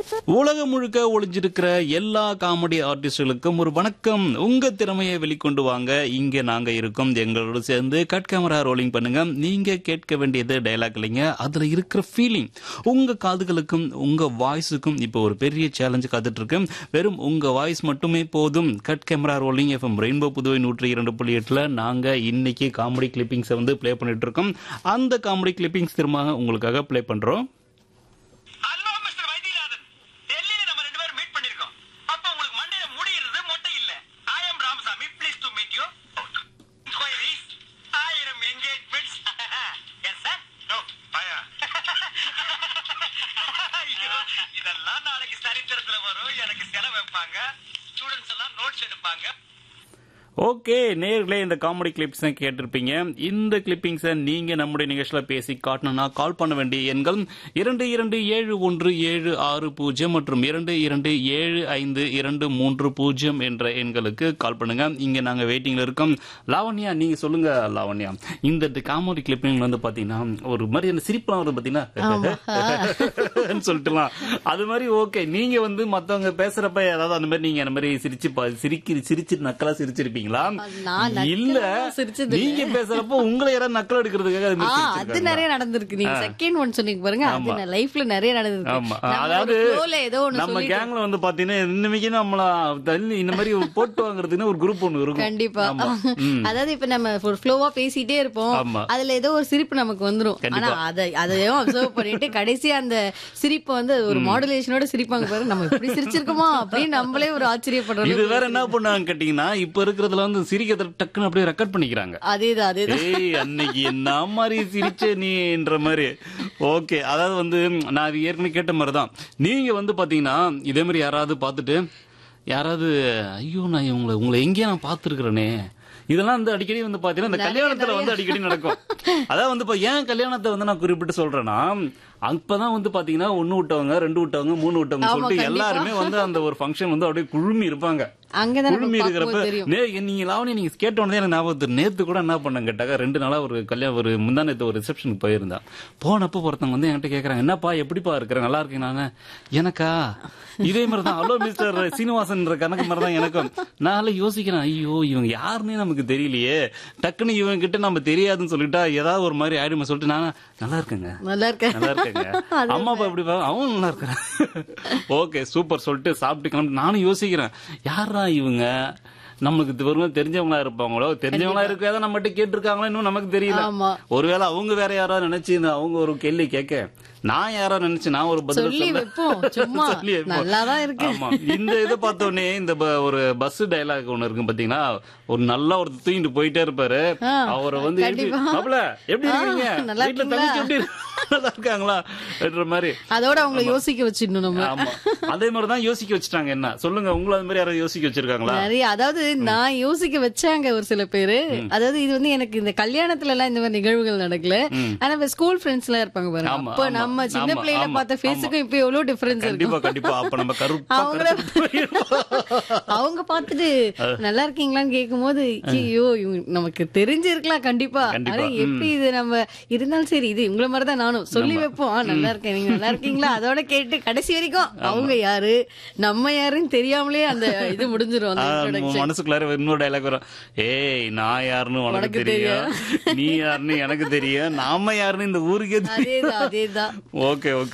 உலகம் முழுக்க ஒளிஞ்சிருக்கிற எல்லா காமெடி ஆர்டிஸ்டுகளுக்கும் ஒரு வணக்கம் உங்க திறமையை வெளிக்கொண்டு வாங்க இங்க நாங்க இருக்கோம் எங்களோட சேர்ந்து கட் கேமரா ரோலிங் பண்ணுங்க நீங்க கேட்க வேண்டியது டைலாக் இல்லைங்க அதுல இருக்கிற ஃபீலிங் உங்க காதுகளுக்கும் உங்க வாய்ஸுக்கும் இப்போ ஒரு பெரிய சேலஞ்சு காத்துட்டு இருக்கு வெறும் உங்க வாய்ஸ் மட்டுமே போதும் cut camera rolling FM rainbow Puduvai நூற்றி இரண்டு புள்ளி எட்டுல நாங்க இன்னைக்கு காமெடி கிளிப்பிங்ஸை வந்து ப்ளே பண்ணிட்டு இருக்கோம் அந்த காமெடி கிளிப்பிங்ஸ் திரும்ப உங்களுக்காக ப்ளே பண்றோம் ஹலோ மிஸ்டர் வைத்தியநாதன் டெல்லியில நம்ம ரெண்டு பேரும் மீட் பண்ணிருக்கோம் அப்ப உங்களுக்கு மண்டையில முடி இருந்தது மொட்டை இல்ல I am Ramasamy please to meet you queries ஆயிரம் என்கேஜ்மெண்ட்ஸ் எஸ் சார் நோ பயா ஐயோ இதெல்லாம் நாளைக்கு சரித்திரத்துல வரும் எனக்கு செலவு வைப்பாங்க ஸ்டூடெண்ட்ஸ் எல்லாம் நோட்ஸ் எடுப்பாங்க ஓகே நேர்களே இந்த காமெடி கிளிப்ஸ் கேட்டிருப்பீங்க இந்த கிளிப்பிங்ஸை நீங்க நம்முடைய நிகழ்ச்சியில பேசி காட்டணும்னா கால் பண்ண வேண்டிய எண்கள் இரண்டு இரண்டு ஏழு ஒன்று ஏழு ஆறு பூஜ்ஜியம் மற்றும் இரண்டு இரண்டு ஏழு ஐந்து இரண்டு மூன்று பூஜ்ஜியம் என்ற எண்களுக்கு கால் பண்ணுங்க இங்க நாங்க வெயிட்டிங்ல இருக்கோம் லாவண்யா நீங்க சொல்லுங்க லாவண்யா இந்த காமெடி கிளிப்பிங் வந்து பாத்தீங்கன்னா ஒரு மாதிரி அந்த சிரிப்புலாம் வருது பாத்தீங்கன்னா சொல்லிட்டுலாம் அது மாதிரி ஓகே நீங்க வந்து மத்தவங்க பேசுறப்ப ஏதாவது அந்த மாதிரி நீங்க அந்த மாதிரி சிரிச்சு பா- சிரிக்கி சிரிச்சு நக்கலா சிரிச்சிருப்பீங்களா நான் நக்கலா இல்ல சிரிச்சது இல்ல. நீங்க பேசுறப்போ உங்களை யாராவது நக்கல் எடுக்கிறதுக்காக அது ஆ, மாதிரி அது சிரிச்சிருக்காங்களா? நிறைய நடந்திருக்கு நீங்க செகண்ட் ஒன் சொன்னீங்க பாருங்க அது ஆமா. நான் லைஃப்ல நிறைய நடந்திருக்கு ஆமா நம்மளோட அதாவது flowல ஏதோ ஒண்ணு நம்ம சொல்லிட்டு கேங்ல வந்து பாத்தீங்கன்னா இன்னைக்கு நம்மள தள்ளி இந்த மாதிரி போட்டு வாங்குறதுன்னு ஒரு குரூப் ஒண்ணு இருக்கும் கண்டிப்பா ஆமா. ம். அதாவது இப்ப நம்ம ஒரு ஃப்ளோவா பேசிட்டே இருப்போம் ஆமா. அதுல ஏதோ ஒரு சிரிப்பு நமக்கு வந்துரும் ஆனா கண்டிப்பா. அத அதையும் அப்சர்வ் பண்ணிட்டு கடைசி அந்த சிரிப்பு வந்து ஒரு மாடுலேஷனோட சிரிப்பாங்க பாரு நம்ம இப்படி சிரிச்சிருக்கோமா அப்படின்னு நம்மளே ஒரு ஆச்சரியப்படுறோம் இது வேற என்ன பண்ணாங்க கேட்டீங்கன்னா இப்ப இருக்கிறதுல வந்து சிரிக்கிறத டக்குன்னு அப்படியே ரெக்கார்ட் பண்ணிக்கிறாங்க அதேதான் அதேதான் ஏய் அன்னைக்கு என்ன மாதிரி சிரிச்ச நீன்ற மாதிரி ஓகே அதாவது வந்து நான் அது ஏற்கனவே கேட்ட மாதிரி தான் நீங்க வந்து பாத்தீங்கன்னா இதே மாதிரி யாராவது பார்த்துட்டு யாராவது ஐயோ நான் இவங்களை உங்களை எங்கேயோ நான் பார்த்துருக்கிறேனே இதெல்லாம் வந்து அடிக்கடி வந்து பாத்தீங்கன்னா இந்த கல்யாணத்துல வந்து அடிக்கடி நடக்கும் அதான் வந்து இப்ப ஏன் கல்யாணத்தை வந்து நான் குறிப்பிட்டு சொல்றேன்னா அப்பதான் வந்து பாத்தீங்கன்னா ஒண்ணு விட்டவங்க ரெண்டு விட்டவங்க மூணு விட்டவங்க ஆமா, சொல்லிட்டு கண்டிப்பா. எல்லாருமே வந்து அந்த ஒரு ஃபங்க்ஷன் வந்து அப்படியே குழுமி இருப்பாங்க அங்கதான் குழுமி நமக்கு இருக்கிறப்ப பார்க்கும்போது தெரியும் நே நீங்க லாவணி நீங்க கேட்ட உடனே எனக்கு ஞாபகம் வருது. நேத்து கூட என்ன பண்ணேன் கேட்டாக்கா ரெண்டு நாளா ஒரு கல்யாணம் ஒரு முந்தா நேத்து ஒரு ரிசப்ஷனுக்கு போயிருந்தா போனப்ப ஒருத்தவங்க வந்து என்கிட்ட கேக்குறாங்க என்னப்பா எப்படிப்பா இருக்கிற நல்லா இருக்கேன் நானு எனக்கா இதே மாதிரி தான் ஹலோ மிஸ்டர் சீனிவாசன் கணக்கு மாதிரி தான் எனக்கும் நான் யோசிக்கிறேன் ஐயோ இவங்க யாருன்னே நமக்கு தெரியலையே டக்குன்னு இவங்க கிட்ட நம்ம தெரியாதுன்னு சொல்லிட்டா ஏதாவது ஒரு மாதிரி ஆயிடுமா சொல்லிட்டு நான் நல்லா இருக்கேங்க நல்லா இருக்கேன் நல்லா இருக்கேங்க அம்மா அப்பா எப்படி பா- அவன் நல்லா இருக்கிறான் ஓகே சூப்பர் சொல்லிட்டு சாப்பிட்டு கிளம்பி நானும் யோசிக்கிறேன் யாரா இவங்க நமக்கு இது வெறும் தெரிஞ்சவங்களா இருப்பாங்களோ தெரிஞ்சவங்களா இருக்காத நம்மகிட்ட கேட்டிருக்காங்களோ இன்னும் நமக்கு தெரியல ஆமா. ஒருவேளை அவங்க வேற யாராவது நினைச்சு இந்த அவங்க ஒரு கேள்வி கேட்க நான் யாரோ நினைச்சு நான் ஒரு பதில் சொல்லி சொல்ல- வைப்போம். சும்மா. சொல்லி வைப்போம். நல்லாதான் இருக்கு. ஆமா இந்த இதை பார்த்த உடனே இந்த ப- ஒரு பஸ் டயலாக் ஒண்ணு இருக்கு பாத்தீங்கன்னா ஒரு நல்லா ஒரு தூங்கிட்டு போயிட்டே இருப்பாரு ஆ, அவரை வந்து எப்படி கண்டிப்பா. மாப்பிள எப்படி ஆ, இருக்கீங்க நல்லா வீட்டுல இருக்கீங்களா? தங்கச்சி எப்படி இருக்கு? நல்லா இருக்காங்களா என்ற மாதிரி அதோட அவங்களை யோசிக்க வச்சிடணும் நம்ம ஆமா அதே மாதிரிதான் யோசிக்க வச்சுட்டாங்க என்ன சொல்லுங்க உங்களை அது மாதிரி யாராவது யோசிக்க வச்சிருக்காங்களா நிறைய அதாவது நான் யோசிக்க வச்சாங்க ஒரு சில பேரு அதாவது இது வந்து எனக்கு இந்த கல்யாணத்துல எல்லாம் இந்த மாதிரி நிகழ்வுகள் நடக்கல ஆனா இப்ப ஸ்கூல் ஃப்ரெண்ட்ஸ் எல்லாம் இருப்பாங்க பாருங்க ஆமா, அப்ப ஆமா, நம்ம சின்ன ஆமா, பிள்ளையில ஆமா, பார்த்த ஆமா. ஃபேஸுக்கும் இப்ப எவ்வளவு டிஃபரன்ஸ் கண்டிப்பா இருக்கும் கண்டிப்பா அப்ப நம்ம கருப்பா அவங்கள கருத்து போயிருப்போம். அவங்க பார்த்துட்டு நல்லா இருக்கீங்களான்னு கேட்கும்போது ஐயோ இவங்க நமக்கு தெரிஞ்சிருக்கலாம் கண்டிப்பா கண்டிப்பா, ஆனா எப்படி இது நம்ம இருந்தாலும் சரி இது உங்களை மாதிரி தான் நானும் சொல்லி வைப்போம் ஆ, நல்லா இருக்கேன் நீங்க நல்லா இருக்கீங்களா அதோட கேட்டு கடைசி வரைக்கும் அவங்க யாரு நம்ம யாருன்னு தெரியாமலே அந்த இது முடிஞ்சிரும் அந்த ஆ, introduction. மனசுக்குள்ளார இன்னொரு டைலாக் வரும் ஏய் நான் யாருன்னு உனக்கு உனக்கு தெரியும் நீ யாருன்னு எனக்கு தெரியும் நாம யாருன்னு இந்த ஊருக்கே தெரியும் அதேதான் அதேதான் ஓகே ஓகே